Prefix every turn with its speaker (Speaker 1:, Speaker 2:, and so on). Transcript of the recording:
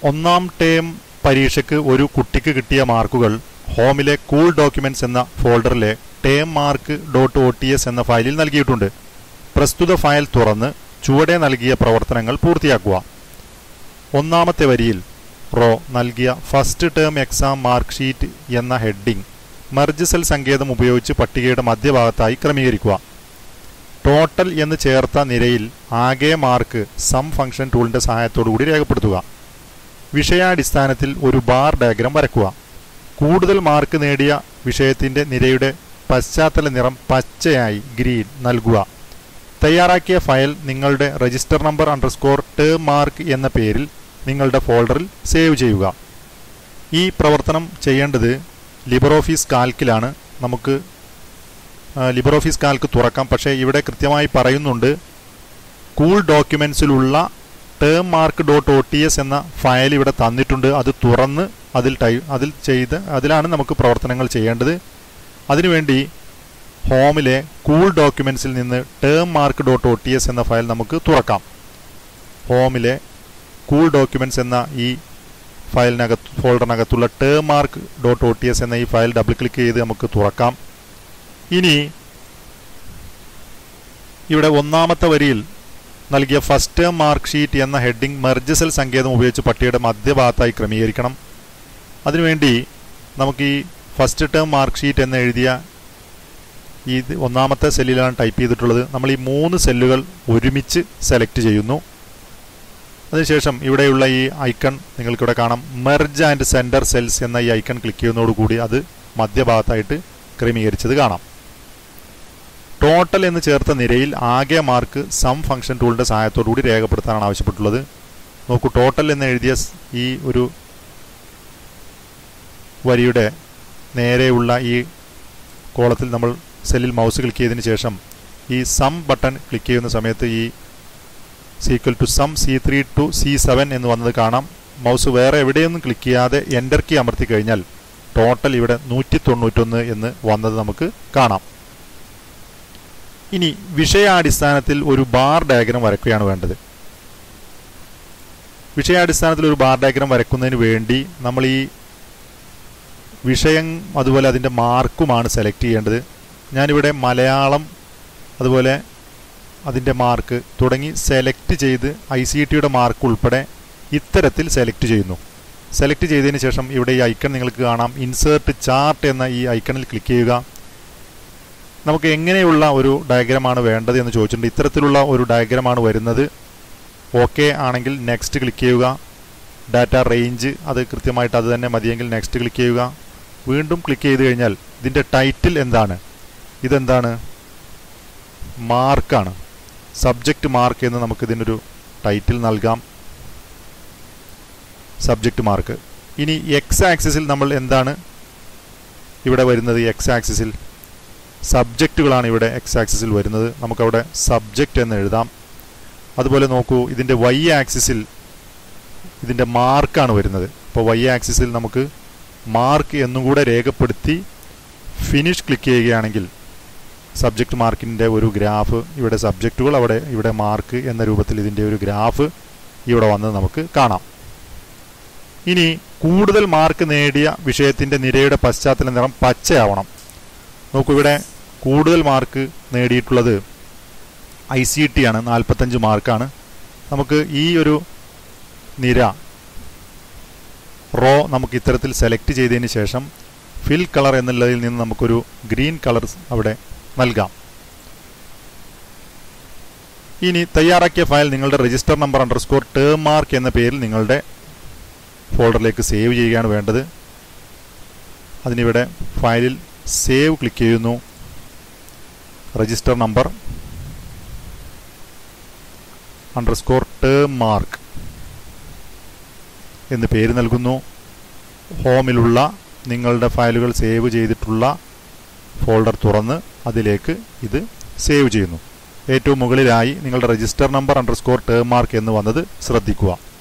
Speaker 1: ഒന്നാം ടേം പരീക്ഷയ്ക്ക് ഒരു കുട്ടിക്ക് കിട്ടിയ മാർക്കുകൾ ഹോമിലെ കൂൾ ഡോക്യുമെന്റ്സ് എന്ന ഫോൾഡറിലെ term mark dot O T S എന്ന ഫയലിൽ നൽകിയിട്ടുണ്ട് പ്രസ്തുത ഫയൽ തുറന്ന് ചുവടെ നൽകിയ പ്രവർത്തനങ്ങൾ പൂർത്തിയാക്കുക ഒന്നാമത്തെ വരിയിൽ റോ നൽകിയ first term exam mark sheet എന്ന ഹെഡിംഗ് മെർജ് സെൽ സങ്കേതം ഉപയോഗിച്ച് പട്ടികയുടെ മധ്യഭാഗത്തായി ക്രമീകരിക്കുക ടോട്ടൽ എന്ന് ചേർത്ത നിരയിൽ ആകെ മാർക്ക് സം ഫംഗ്ഷൻ ടൂളിന്റെ സഹായത്തോടുകൂടി രേഖപ്പെടുത്തുക വിഷയാടിസ്ഥാനത്തിൽ ഒരു ബാർ ഡയഗ്രാം വരക്കുക കൂടുതൽ മാർക്ക് നേടിയ വിഷയത്തിന്റെ നിരയുടെ പശ്ചാത്തല നിറം പച്ചയായി ഗ്രീൻ നൽകുക തയ്യാറാക്കിയ ഫയൽ നിങ്ങളുടെ register number underscore term mark എന്ന പേരിൽ നിങ്ങളുടെ ഫോൾഡറിൽ സേവ് ചെയ്യുക ഈ പ്രവർത്തനം ചെയ്യേണ്ടത് ലിബർ ഓഫീസ് കാൽക്കിലാണ് നമുക്ക് ലിബർ ഓഫീസ് കാൽക്ക് തുറക്കാം പക്ഷേ ഇവിടെ കൃത്യമായി പറയുന്നുണ്ട് കൂൾ ഡോക്യുമെൻസിലുള്ള term mark dot O T S എന്ന ഫയൽ ഇവിടെ തന്നിട്ടുണ്ട് അത് തുറന്ന് അതിൽ ടൈ അതിൽ ചെയ്ത് അതിലാണ് നമുക്ക് പ്രവർത്തനങ്ങൾ ചെയ്യേണ്ടത് അതിനുവേണ്ടി ഹോമിലെ കൂൾ ഡോക്യുമെൻസിൽ നിന്ന് term mark dot O T S എന്ന ഫയൽ നമുക്ക് തുറക്കാം ഹോമിലെ കൂൾ ഡോക്യുമെൻറ്റ്സ് എന്ന ഈ ഫയലിനകത്ത് ഫോൾഡറിനകത്തുള്ള term mark dot O T S എന്ന ഈ ഫയൽ ഡബിൾ ക്ലിക്ക് ചെയ്ത് നമുക്ക് തുറക്കാം ഇനി ഇവിടെ ഒന്നാമത്തെ വരിയിൽ നൽകിയ ഫസ്റ്റ് ടേം മാർക്ക് ഷീറ്റ് എന്ന ഹെഡിംഗ് മെർജസൽ സങ്കേതം ഉപയോഗിച്ച് പട്ടികയുടെ മധ്യഭാഗത്തായി ക്രമീകരിക്കണം അതിനുവേണ്ടി നമുക്ക് ഈ ഫസ്റ്റ് ടേം മാർക്ക് ഷീറ്റ് എന്ന് എഴുതിയ ഈ ഒന്നാമത്തെ സെല്ലിലാണ് ടൈപ്പ് ചെയ്തിട്ടുള്ളത് നമ്മൾ ഈ മൂന്ന് സെല്ലുകൾ ഒരുമിച്ച് സെലക്ട് ചെയ്യുന്നു അതിനുശേഷം ഇവിടെയുള്ള ഈ ഐക്കൺ നിങ്ങൾക്കിവിടെ കാണാം മെർജ് ആൻഡ് സെൻറ്റർ സെൽസ് എന്ന ഈ ഐക്കൺ ക്ലിക്ക് ചെയ്യുന്നതോടുകൂടി അത് മധ്യഭാഗത്തായിട്ട് ക്രമീകരിച്ചത് കാണാം ടോട്ടൽ എന്ന് ചേർത്ത നിരയിൽ ആകെ മാർക്ക് സം ഫംഗ്ഷൻ ടൂളിൻ്റെ സഹായത്തോടുകൂടി രേഖപ്പെടുത്താനാണ് ആവശ്യപ്പെട്ടുള്ളത് നോക്കൂ ടോട്ടൽ എന്ന് എഴുതിയ ഈ ഒരു വരിയുടെ നേരെയുള്ള ഈ കോളത്തിൽ നമ്മൾ സെല്ലിൽ മൗസ് ക്ലിക്ക് ചെയ്തതിന് ശേഷം ഈ സം ബട്ടൺ ക്ലിക്ക് ചെയ്യുന്ന സമയത്ത് ഈ equal to sum C three to C seven എന്ന് വന്നത് കാണാം മൗസ് വേറെ എവിടെയൊന്നും ക്ലിക്ക് ചെയ്യാതെ എൻ്റർ കീ അമർത്തി കഴിഞ്ഞാൽ ടോട്ടൽ ഇവിടെ നൂറ്റി തൊണ്ണൂറ്റൊന്ന് എന്ന് വന്നത് നമുക്ക് കാണാം ഇനി വിഷയാടിസ്ഥാനത്തിൽ ഒരു ബാർ ഡയഗ്രം വരയ്ക്കുകയാണ് വേണ്ടത് വിഷയാടിസ്ഥാനത്തിൽ ഒരു ബാർ ഡയഗ്രം വരയ്ക്കുന്നതിന് വേണ്ടി നമ്മൾ ഈ വിഷയം അതുപോലെ അതിൻ്റെ മാർക്കുമാണ് സെലക്ട് ചെയ്യേണ്ടത് ഞാനിവിടെ മലയാളം അതുപോലെ അതിൻ്റെ മാർക്ക് തുടങ്ങി സെലക്ട് ചെയ്ത് ഐ സി ടിയുടെ മാർക്ക് ഉൾപ്പെടെ ഇത്തരത്തിൽ സെലക്ട് ചെയ്യുന്നു സെലക്ട് ചെയ്തതിന് ശേഷം ഇവിടെ ഈ ഐക്കൺ നിങ്ങൾക്ക് കാണാം ഇൻസേർട്ട് ചാർട്ട് എന്ന ഈ ഐക്കണിൽ ക്ലിക്ക് ചെയ്യുക നമുക്ക് എങ്ങനെയുള്ള ഒരു ഡയഗ്രമാണ് വേണ്ടത് എന്ന് ചോദിച്ചിട്ടുണ്ട് ഇത്തരത്തിലുള്ള ഒരു ഡയഗ്രമാണ് വരുന്നത് ഓക്കെ ആണെങ്കിൽ നെക്സ്റ്റ് ക്ലിക്ക് ചെയ്യുക ഡാറ്റ റേഞ്ച് അത് കൃത്യമായിട്ട് അത് തന്നെ മതിയെങ്കിൽ നെക്സ്റ്റ് ക്ലിക്ക് ചെയ്യുക വീണ്ടും ക്ലിക്ക് ചെയ്ത് കഴിഞ്ഞാൽ ഇതിൻ്റെ ടൈറ്റിൽ എന്താണ് ഇതെന്താണ് മാർക്കാണ് സബ്ജക്റ്റ് മാർക്ക് എന്ന് നമുക്ക് ഇതിനൊരു ടൈറ്റിൽ നൽകാം സബ്ജക്റ്റ് മാർക്ക് ഇനി എക്സ് ആക്സിസിൽ നമ്മൾ എന്താണ് ഇവിടെ വരുന്നത് എക്സ് ആക്സിസിൽ സബ്ജക്റ്റുകളാണ് ഇവിടെ എക്സ് ആക്സിസിൽ വരുന്നത് നമുക്കവിടെ സബ്ജക്റ്റ് എന്ന് എഴുതാം അതുപോലെ നോക്കൂ ഇതിൻ്റെ വൈ ആക്സിസിൽ ഇതിൻ്റെ മാർക്കാണ് വരുന്നത് അപ്പോൾ വൈ ആക്സിസിൽ നമുക്ക് മാർക്ക് എന്നും കൂടെ രേഖപ്പെടുത്തി ഫിനിഷ് ക്ലിക്ക് ചെയ്യുകയാണെങ്കിൽ സബ്ജക്റ്റ് മാർക്കിൻ്റെ ഒരു ഗ്രാഫ് ഇവിടെ സബ്ജക്റ്റുകൾ അവിടെ ഇവിടെ മാർക്ക് എന്ന രൂപത്തിൽ ഇതിൻ്റെ ഒരു ഗ്രാഫ് ഇവിടെ വന്നത് നമുക്ക് കാണാം ഇനി കൂടുതൽ മാർക്ക് നേടിയ വിഷയത്തിൻ്റെ നിരയുടെ പശ്ചാത്തല നിറം പച്ചയാവണം നോക്കൂ ഇവിടെ കൂടുതൽ മാർക്ക് നേടിയിട്ടുള്ളത് ഐ സി ടി ആണ് നാൽപ്പത്തഞ്ച് മാർക്കാണ് നമുക്ക് ഈ ഒരു നിര റോ നമുക്ക് ഇത്തരത്തിൽ സെലക്ട് ചെയ്തതിന് ശേഷം ഫിൽ കളർ എന്നുള്ളതിൽ നിന്ന് നമുക്കൊരു ഗ്രീൻ കളർ അവിടെ നൽകാം ഇനി തയ്യാറാക്കിയ ഫയൽ നിങ്ങളുടെ register number underscore term mark എന്ന പേരിൽ നിങ്ങളുടെ ഫോൾഡറിലേക്ക് സേവ് ചെയ്യുകയാണ് വേണ്ടത് അതിനിവിടെ ഫയലിൽ സേവ് ക്ലിക്ക് ചെയ്യുന്നു register number underscore term mark എന്ന് പേര് നൽകുന്നു ഹോമിലുള്ള നിങ്ങളുടെ ഫയലുകൾ സേവ് ചെയ്തിട്ടുള്ള ഫോൾഡർ തുറന്ന് അതിലേക്ക് ഇത് സേവ് ചെയ്യുന്നു ഏറ്റവും മുകളിലായി നിങ്ങളുടെ register number underscore term mark എന്ന് വന്നത് ശ്രദ്ധിക്കുക